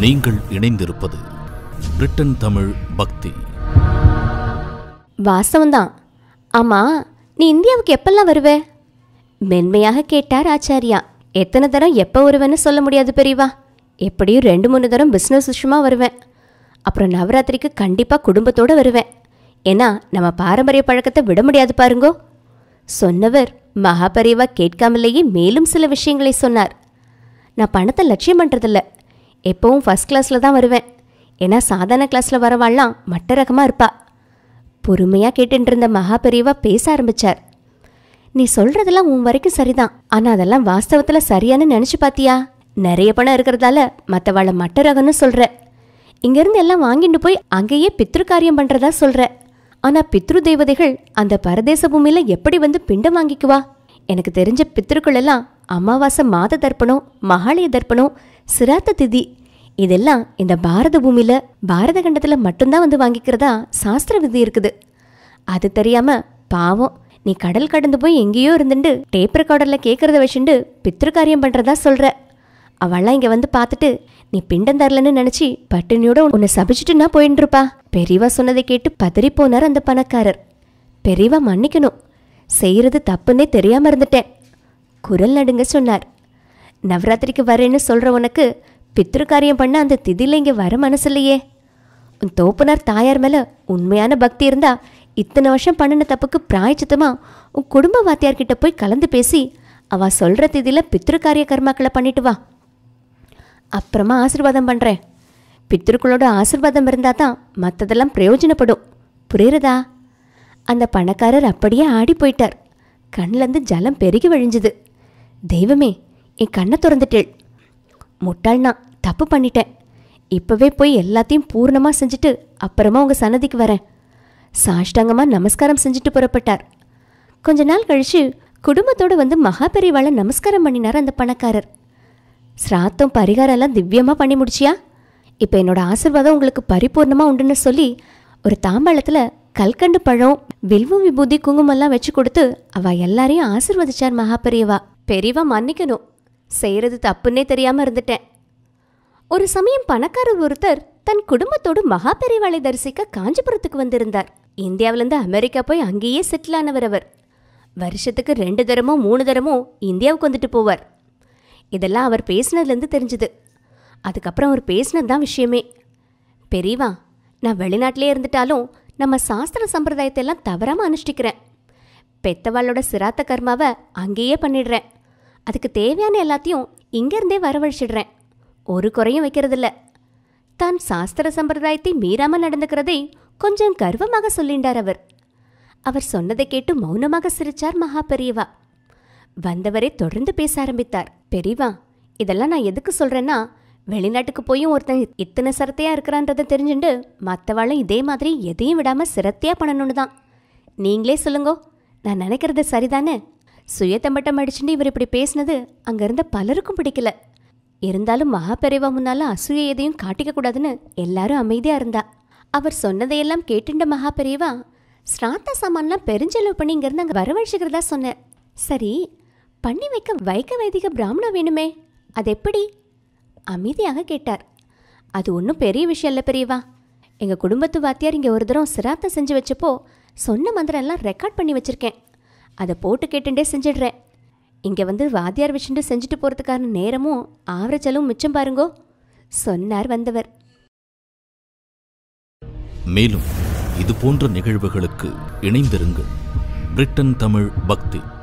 நீங்கள் இணைந்திருப்பது பிரிட்டன் தமிழ் பக்தி வாஸ்தவம்தான் ஆமா நீ இந்தியாவுக்கு எப்பெல்லாம் வருவே மென்மையாக கேட்டார் ஆச்சாரியா எத்தனை தரம் எப்போ வருவேன்னு சொல்ல முடியாது பெரியவா எப்படியும் ரெண்டு மூணு தரம் பிஸ்னஸ் விஷயமா வருவேன் அப்புறம் நவராத்திரிக்கு கண்டிப்பாக குடும்பத்தோடு வருவேன் ஏன்னா நம்ம பாரம்பரிய பழக்கத்தை விட முடியாது பாருங்கோ சொன்னவர் மகாபரிவா கேட்காமலேயே மேலும் சில விஷயங்களை சொன்னார் நான் பணத்தை லட்சியம் பண்ணுறதில்ல எப்பவும் ஃபர்ஸ்ட் கிளாஸில் தான் வருவேன் ஏன்னா சாதாரண கிளாஸில் வரவாள்லாம் மட்ட ரகமாக இருப்பா பொறுமையாக கேட்டுட்டு இருந்த மகா பெரியவா பேச ஆரம்பிச்சார் நீ சொல்றதெல்லாம் உன் வரைக்கும் சரிதான் ஆனா அதெல்லாம் வாஸ்தவத்துல சரியான்னு நினைச்சு பாத்தியா நிறைய பணம் இருக்கிறதால மத்தவாள மட்ட ரகம்னு சொல்ற இங்கிருந்து எல்லாம் வாங்கிட்டு போய் அங்கேயே பித்ரு காரியம் பண்றதா சொல்ற ஆனா பித்ரு தேவதைகள் அந்த பரதேச பூமியில எப்படி வந்து பிண்டம் வாங்கிக்குவா எனக்கு தெரிஞ்ச பித்ருக்கள் எல்லாம் அமாவாசை மாத தர்ப்பணம் மகாலய தர்ப்பணம் சிராத்த திதி இதெல்லாம் இந்த பாரத பூமியில பாரத கண்டத்துல மட்டும்தான் வந்து வாங்கிக்கிறதா சாஸ்திர விதி இருக்குது அது தெரியாம பாவம் நீ கடல் கடந்து போய் எங்கேயோ இருந்துட்டு டேப் ரெக்கார்டர்ல கேட்கறத வச்சுண்டு பித்ரு காரியம் பண்றதா சொல்ற அவள்லாம் இங்க வந்து பார்த்துட்டு நீ பிண்டம் தரலன்னு நினைச்சு பட்டினியோட உன்னை சபிச்சுட்டு நான் போயின்னு இருப்பா பெரியவா சொன்னதை கேட்டு பதறி போனார் அந்த பணக்காரர் பெரியவா மன்னிக்கணும் செய்யறது தப்புன்னே தெரியாம இருந்துட்டேன் குரல் நடுங்க சொன்னார் நவராத்திரிக்கு வரேன்னு சொல்ற உனக்கு பித்ரு காரியம் பண்ண அந்த திதியில இங்க வர மனசில்லையே உன் தோப்பனார் தாயார் மேல உண்மையான பக்தி இருந்தா இத்தனை வருஷம் பண்ணின தப்புக்கு பிராயச்சித்தமா உன் குடும்ப வாத்தியார்கிட்ட போய் கலந்து பேசி அவ சொல்ற திதியில பித்ரு காரிய கர்மாக்களை பண்ணிட்டு வா அப்புறமா ஆசீர்வாதம் பண்றேன் பித்ருக்களோட ஆசீர்வாதம் இருந்தா தான் மற்றதெல்லாம் பிரயோஜனப்படும் புரியுறதா அந்த பணக்காரர் அப்படியே ஆடி போயிட்டார் கண்ணிலேருந்து ஜலம் பெருகி வழிஞ்சுது தெய்வமே என் கண்ணை திறந்துட்டேள் முட்டாள்னா தப்பு பண்ணிட்டேன் இப்போவே போய் எல்லாத்தையும் பூர்ணமாக செஞ்சுட்டு அப்புறமா உங்கள் சன்னதிக்கு வரேன் சாஷ்டாங்கமாக நமஸ்காரம் செஞ்சுட்டு புறப்பட்டார் கொஞ்ச நாள் கழிச்சு குடும்பத்தோடு வந்து மகாபெரிவாளை நமஸ்காரம் பண்ணினார் அந்த பணக்காரர் ஸ்ராத்தம் பரிகாரம் எல்லாம் திவ்யமாக பண்ணி முடிச்சியா இப்போ என்னோட ஆசீர்வாதம் உங்களுக்கு பரிபூர்ணமாக உண்டுன்னு சொல்லி ஒரு தாம்பாளத்தில் கல்கண்டு பழம் வில்வ விபூதி குங்குமம்லாம் வச்சு கொடுத்து அவ எல்லாரையும் ஆசீர்வதிச்சார் மகாபெரியவா பெரியவா மன்னிக்கணும் செய்யறது தப்புன்னே தெரியாம இருந்துட்டேன் ஒரு சமயம் பணக்காரர் ஒருத்தர் தன் குடும்பத்தோடு மகா பெரியவாளை தரிசிக்க காஞ்சிபுரத்துக்கு வந்திருந்தார் இந்தியாவிலேருந்து அமெரிக்கா போய் அங்கேயே செட்டில் ஆனவர் அவர் வருஷத்துக்கு ரெண்டு தரமோ மூணு தரமோ இந்தியாவுக்கு வந்துட்டு போவார் இதெல்லாம் அவர் பேசினதுலேருந்து தெரிஞ்சுது அதுக்கப்புறம் அவர் பேசினது தான் விஷயமே பெரியவா நான் வெளிநாட்டிலே இருந்துட்டாலும் நம்ம சாஸ்திர சம்பிரதாயத்தை எல்லாம் தவறாமல் அனுஷ்டிக்கிறேன் பெத்தவாளோட சிராத்த கர்மாவை அங்கேயே பண்ணிடுறேன் அதுக்கு தேவையான எல்லாத்தையும் இங்கேருந்தே வரவழைச்சிடுறேன் ஒரு குறையும் வைக்கிறதில்ல தான் சாஸ்திர சம்பிரதாயத்தை மீறாம நடந்துக்கிறதை கொஞ்சம் கர்வமாக சொல்லிண்டார் அவர் அவர் சொன்னதை கேட்டு மௌனமாக சிரிச்சார் மகா பெரியவா வந்தவரே தொடர்ந்து பேச ஆரம்பித்தார் பெரியவா இதெல்லாம் நான் எதுக்கு சொல்றேன்னா வெளிநாட்டுக்கு போயும் ஒருத்தன் இத்தனை சரத்தையா இருக்கிறான்றதை தெரிஞ்சுண்டு மற்றவாளும் இதே மாதிரி எதையும் விடாம சிரத்தையா பண்ணணும்னு தான் நீங்களே சொல்லுங்கோ நான் நினைக்கிறது சரிதானே சுயத்தம்பட்டம் அடிச்சுட்டு இவர் இப்படி பேசினது அங்க இருந்த பலருக்கும் பிடிக்கல இருந்தாலும் மகாபெரிவா முன்னால அசூய எதையும் காட்டிக்க கூடாதுன்னு எல்லாரும் அமைதியா இருந்தா அவர் சொன்னதையெல்லாம் கேட்டுண்ட மகாபெரிவா ஸ்ராத்த சாமான்லாம் பெருஞ்செலவு பண்ணி இங்கிருந்து அங்கே வரவழைச்சிக்கிறதா சொன்னேன் சரி பண்ணி வைக்க வைக்க வைதிக பிராமணம் வேணுமே அது எப்படி அமைதியாக கேட்டார் அது ஒன்றும் பெரிய விஷயம் இல்லை பெரியவா எங்கள் குடும்பத்து வாத்தியார் இங்கே ஒரு தரம் சிராத்தம் செஞ்சு வச்சப்போ சொன்ன மந்திரம் எல்லாம் ரெக்கார்ட் பண்ணி வச்சிருக்கேன் அதை போட்டு கேட்டுட்டே செஞ்சிடுறேன் இங்கே வந்து வாத்தியார் வச்சுட்டு செஞ்சுட்டு போகிறதுக்கான நேரமும் ஆவர செலவும் மிச்சம் பாருங்கோ சொன்னார் வந்தவர் மேலும் இது போன்ற நிகழ்வுகளுக்கு இணைந்திருங்கள் பிரிட்டன் தமிழ் பக்தி